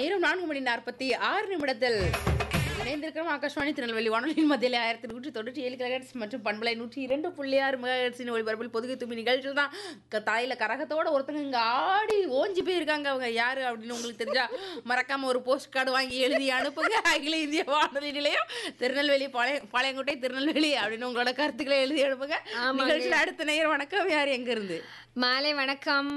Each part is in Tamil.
நேரம் நான்கு மணி நாற்பத்தி ஆறு நிமிடத்தில் இணைந்திருக்கிறோம் ஆகாஷ்வாணி திருநெல்வேலி வானொலியின் மத்தியில் ஆயிரத்தி நூற்றி தொண்ணூற்றி ஏழு கிலகட்ஸ் மற்றும் பண்பலை நூற்றி இரண்டு புள்ளி ஆறு மெகாஹெட்ஸின் ஒளிபரப்பில் பொதுகை தும்பி நிகழ்ச்சியில் தான் க- தாயில கரகத்தோட ஒருத்தங்க இங்கே ஆடி ஓஞ்சி போயிருக்காங்க அவங்க யாரு அப்படின்னு உங்களுக்கு தெரிஞ்சா மறக்காம ஒரு போஸ்ட் கார்டு வாங்கி எழுதி அனுப்புங்க அகில இந்திய வானொலி நிலையம் திருநெல்வேலி பாளைய பாளையங்கோட்டை திருநெல்வேலி அப்படின்னு உங்களோட கருத்துக்களை எழுதி அனுப்புங்க ஆமாங்க. நிகழ்ச்சியில் அடுத்த நேரம் வணக்கம் யார் எங்க இருந்து மாலை வணக்கம்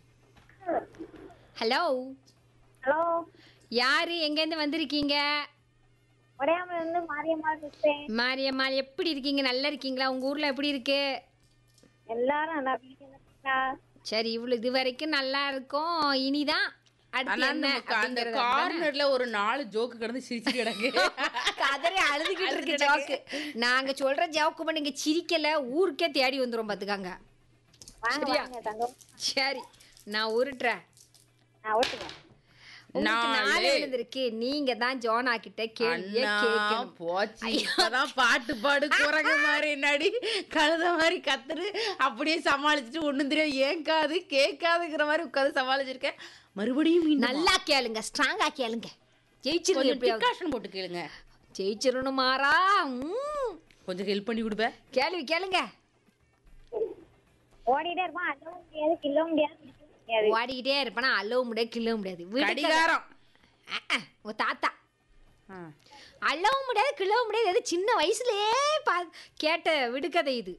ஹலோ ஹலோ யாரு எங்கேருந்து வந்திருக்கீங்க உடையாமல இருந்து மாரியம்மாள் பேசுறேன் மாரியம்மாள் எப்படி இருக்கீங்க நல்லா இருக்கீங்களா உங்க ஊர்ல எப்படி இருக்கு எல்லாரும் நல்லா இருக்கீங்களா சரி இவ்வளவு இது வரைக்கும் நல்லா இருக்கும் இனிதான் அடுத்து ஆனா என்ன அந்த க- அந்த அப்படிங்கறது கார்னர்ல ஒரு நாலு ஜோக்கு கிடந்து சிரிச்சு கிடக்கு கதறி அழுதுகிட்டு இருக்கு ஜோக்கு நாங்க சொல்ற ஜோக்கு நீங்க சிரிக்கல ஊருக்கே தேடி வந்துரும் பாத்துக்காங்க வாங்க சரியா? வாங்க தங்கம் சரி நான் உருட்டுறேன் நான் ஓட்டுங்க உங்களுக்கு நாலு. நாலு எழுந்திருக்கு நீங்க தான் ஜோனா கிட்ட கேள்விய அண்ணா, கேட்கணும் போச்சு இப்பதான் பாட்டு பாடு குரங்கு மாதிரி நடி கழுத மாதிரி கத்துரு அப்படியே சமாளிச்சுட்டு ஒண்ணும் தெரியும் ஏன் காது கேட்காதுங்கிற மாதிரி உட்காந்து சமாளிச்சிருக்கேன் மறுபடியும் மீண்டும் நல்லா கேளுங்க ஸ்ட்ராங்கா கேளுங்க ஜெயிச்சிருங்க கொஞ்சம் எப்படியாவது டிகாஷன் போட்டு கேளுங்க ஜெயிச்சிடணும் மாறா ம். கொஞ்சம் ஹெல்ப் பண்ணி கொடுப்ப கேள்வி கேளுங்க ஓடிட்டே இருப்பான் அள்ளவும் முடியாது கிள்ளவும் முடியாது பிடிக்கவும் முடியாது ஓடிக்கிட்டே இருப்பேனா அள்ளவும் முடியாது கிள்ளவும் முடியாது வீட்டுக்கு- கடிகாரம் அஹ், அஹ், உங்க தாத்தா ஆ. அள்ளவும் முடியாது கிள்ளவும் முடியாது அது சின்ன வயசுலயே பா கேட்ட விடுகதை இது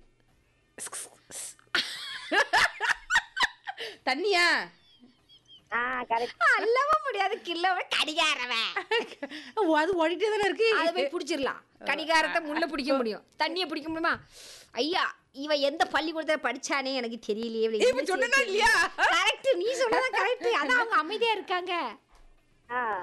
தண்ணியா ஆ கரெக்ட் அள்ளவும் முடியாது கிள்ளவும் கடிகாரவன் ஓ, அது ஓடிட்டே தானே இருக்கு அதை போய் பிடிச்சிடலாம் கடிகாரத்தை முள்ள பிடிக்க முடியும் தண்ணியை பிடிக்க முடியுமா ஐயா இவ எந்த பள்ளிக்கூடத்துல படிச்சானே எனக்கு தெரியலையே இவளை இப்ப என்ன சொன்னனா செய்ய இல்லையா? கரெக்ட் நீ சொன்னதான் கரெக்ட் அதான் அவங்க அமைதியா இருக்காங்க ஆ